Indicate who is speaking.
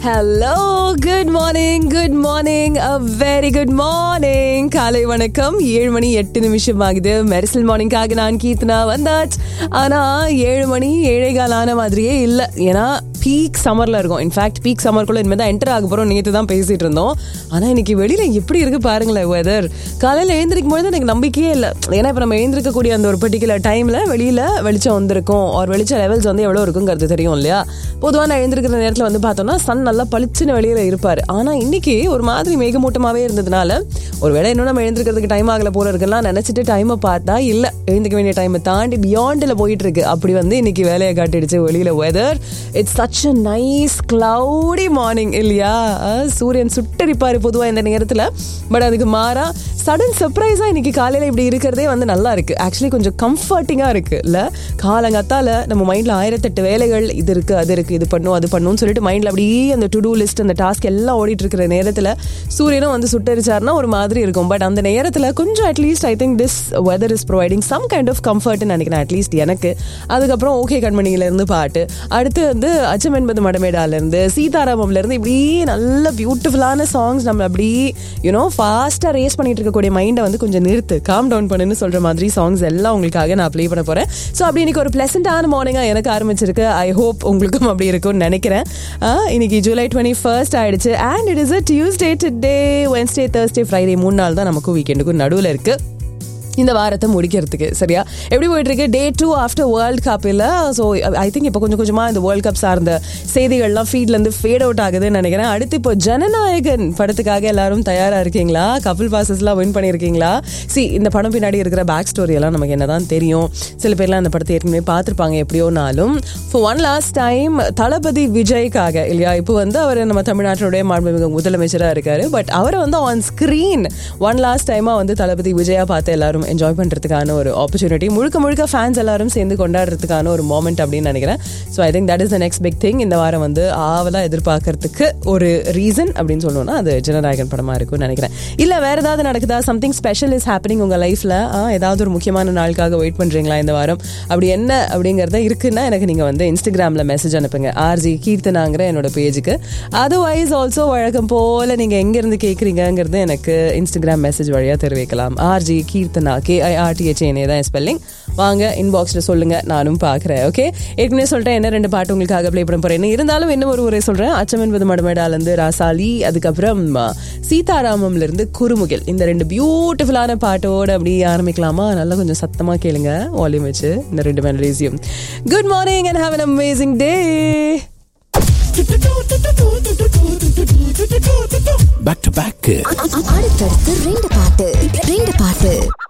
Speaker 1: hello good morning good morning a very good morning காலை வணக்கம் ஏழு மணி எட்டு நிமிஷம் ஆகுது மெரிசல் மார்னிங்காக நான் கீர்த்தனா வந்தாச்சு ஆனா ஏழு மணி ஏழை கால் ஆன மாதிரியே இல்லை ஏன்னா பீக் சம்மர்ல இருக்கும் இன்ஃபேக்ட் பீக் சம்மருக்குள்ள இனிமேல் தான் என்டர் ஆக போறோம் நேற்று தான் பேசிட்டு இருந்தோம் ஆனா இன்னைக்கு வெளியில எப்படி இருக்கு பாருங்களேன் வெதர் காலையில எழுந்திருக்கும் பொழுது எனக்கு நம்பிக்கையே இல்லை ஏன்னா இப்போ நம்ம எழுந்திருக்கக்கூடிய அந்த ஒரு பர்டிகுலர் டைம்ல வெளியில வெளிச்சம் வந்திருக்கும் ஒரு வெளிச்ச லெவல்ஸ் வந்து எவ்வளவு இருக்குங்கிறது தெரியும் இல்லையா பொதுவாக நான் எழுந்திருக்கிற நேரத்தில் வந்து பார்த்தோம்னா சன் நல்லா பளிச்சுன்னு வெளியில இருப்பாரு ஆனா இன்னைக்கு ஒரு மாதிரி மேகமூட்டமாவே இருந்ததுனால ஒருவேளை இன்னும் நம்ம எழுந்திருக்கிறதுக்கு டைம் ஆகல போல இருக்குலாம் நினைச்சிட்டு டைமை பார்த்தா இல்ல எழுந்திருக்க வேண்டிய டைமை தாண்டி பியாண்டில் போயிட்டு இருக்கு அப்படி வந்து இன்னைக்கு வேலையை காட்டிடுச்சு வெளியில weather it's such a nice cloudy morning இல்லையா அஹ், சூரியன் சுட்டரிப்பாரு பொதுவா இந்த நேரத்துல பட் அதுக்கு மாறா சடன் சர்ப்ரைஸா இன்னைக்கு காலையில இப்படி இருக்கிறதே வந்து நல்லா இருக்கு ஆக்சுவலி கொஞ்சம் கம்ஃபர்டிங்கா இருக்கு இல்ல காலங்கத்தால நம்ம மைண்ட்ல ஆயிரத்தெட்டு வேலைகள் இது இருக்கு அது இருக்கு இது பண்ணும் அது பண்ணும்னு சொல்லிட்டு மைண்ட்ல அப்படியே அந்த டு டூ லிஸ்ட் அந்த டாஸ்க் எல்லாம் ஓடிட்டு இருக்கிற நேரத்துல சூரியனும் வந்து சுட்டரிச்சாருன்னா ஒரு மாதிரி இருக்கும் பட் அந்த நேரத்துல கொஞ்சம் at least I think this weather is providing some kind of கம்ஃபர்ட்னு நினைக்கிறேன் அட்லீஸ்ட் எனக்கு அதுக்கப்புறம் ஓகே கண்மணியில இருந்து பாட்டு அடுத்து வந்து அச்சம் என்பது மடமேடால இருந்து சீதாராமம்ல இருந்து இப்படி நல்ல பியூட்டிஃபுல்லான சாங்ஸ் நம்ம அப்படி யூனோ ஃபாஸ்டா ரேஸ் பண்ணிட்டு இருக்கக்கூடிய மைண்டை வந்து கொஞ்சம் நிறுத்து காம் டவுன் பண்ணுன்னு சொல்ற மாதிரி சாங்ஸ் எல்லாம் உங்களுக்காக நான் ப்ளே பண்ண போறேன் ஸோ அப்படி இன்னைக்கு ஒரு பிளசண்டான மார்னிங்கா எனக்கு ஆரம்பிச்சிருக்கு ஐ ஹோப் உங்களுக்கும் அப்படி இருக்கும்னு நினைக்கிறேன் ஆ, இன்னைக்கு ஜூலை டுவெண்ட்டி ஃபர்ஸ்ட் ஆயிடுச்சு and it is a Tuesday today Wednesday Thursday Friday மூணு நாள் தான் நமக்கும் வீக்கெண்டுக்கும் நடுவில் இருக்கு இந்த வாரத்தை முடிக்கிறதுக்கு சரியா எப்படி போயிட்டு இருக்கு day two after World Cup இல்ல ஸோ ஐ திங்க் இப்போ கொஞ்சம் கொஞ்சமா இந்த வேர்ல்ட் கப் சார்ந்த செய்திகள்லாம் ஃபீட்ல இருந்து ஃபேட் அவுட் ஆகுதுன்னு நினைக்கிறேன் அடுத்து இப்போ ஜனநாயகன் படத்துக்காக எல்லாரும் தயாரா இருக்கீங்களா கபில் பாசஸ்லாம் வின் பண்ணியிருக்கீங்களா சி இந்த படம் பின்னாடி இருக்கிற பேக் ஸ்டோரி எல்லாம் நமக்கு என்னதான் தெரியும் சில பேர்லாம் இந்த படத்தை ஏற்கனவே பார்த்துருப்பாங்க எப்படியோனாலும் for one last time Thalapathy விஜய்க்காக இல்லையா இப்போ வந்து அவர் நம்ம தமிழ்நாட்டினுடைய மாண்புமிகு முதலமைச்சராக இருக்காரு பட் அவரை வந்து ஆன் ஸ்க்ரீன் ஒன் லாஸ்ட் டைமா வந்து தளபதி விஜயா பார்த்து எல்லாரும் என்ஜாய் பண்றதுக்கான ஒரு ஆப்பர்ச்சுனிட்டி முழுக்க முழுக்க ஃபேன்ஸ் எல்லாரும் சேர்ந்து கொண்டாடுறதுக்கான ஒரு மோமெண்ட் அப்படின்னு நினைக்கிறேன் so I think that is the next big thing இந்த வாரம் வந்து ஆவலா எதிர்பார்க்கறதுக்கு ஒரு ரீசன் அப்படின்னு சொல்லணும்னா அது ஜனநாயகன் படமா இருக்கும்னு நினைக்கிறேன் இல்ல வேற ஏதாவது நடக்குதா சம்திங் ஸ்பெஷல் இஸ் ஹேப்பனிங் உங்க லைஃப்ல ஏதாவது ஒரு முக்கியமான நாளுக்காக வெயிட் பண்றீங்களா இந்த வாரம் அப்படி என்ன அப்படிங்கறத இருக்குன்னா எனக்கு நீங்க வந்து இன்ஸ்டாகிராம்ல மெசேஜ் அனுப்புங்க ஆர்ஜி கீர்த்தனாங்கிற என்னோட பேஜுக்கு அதர்வைஸ் ஆல்சோ வழக்கம் போல நீங்க எங்க இருந்து கேக்குறீங்கிறது எனக்கு இன்ஸ்டாகிராம் மெசேஜ் வழியா தெரிவிக்கலாம் ஆர்ஜி கீர்த்தனா கேஐஆர்டிஹெச்ஏனே தான் ஸ்பெல்லிங் வாங்க இன்பாக்ஸ்ல சொல்லுங்க நானும் பாக்குறேன் ஓகே ஏற்கனவே சொல்லிட்டேன் என்ன ரெண்டு பாட்டு உங்களுக்காக ப்ளே பண்ண போறேன் இருந்தாலும் இன்னும் ஒரு முறை சொல்றேன் அச்சம் என்பது மடமேடால இருந்து ராசாலி அதுக்கப்புறம் ஆ, சீதாராமம்ல இருந்து குறுமுகில் இந்த ரெண்டு பியூட்டிஃபுல்லான பாட்டோட அப்படி ஆரம்பிக்கலாமா நல்லா கொஞ்சம் சத்தமா கேளுங்க வால்யூம் வச்சு இந்த ரெண்டு மெலடிஸையும் good morning and have an amazing day
Speaker 2: back to back
Speaker 3: அடுத்தடுத்து ரெண்டு பாட்டு ரெண்டு பாட்டு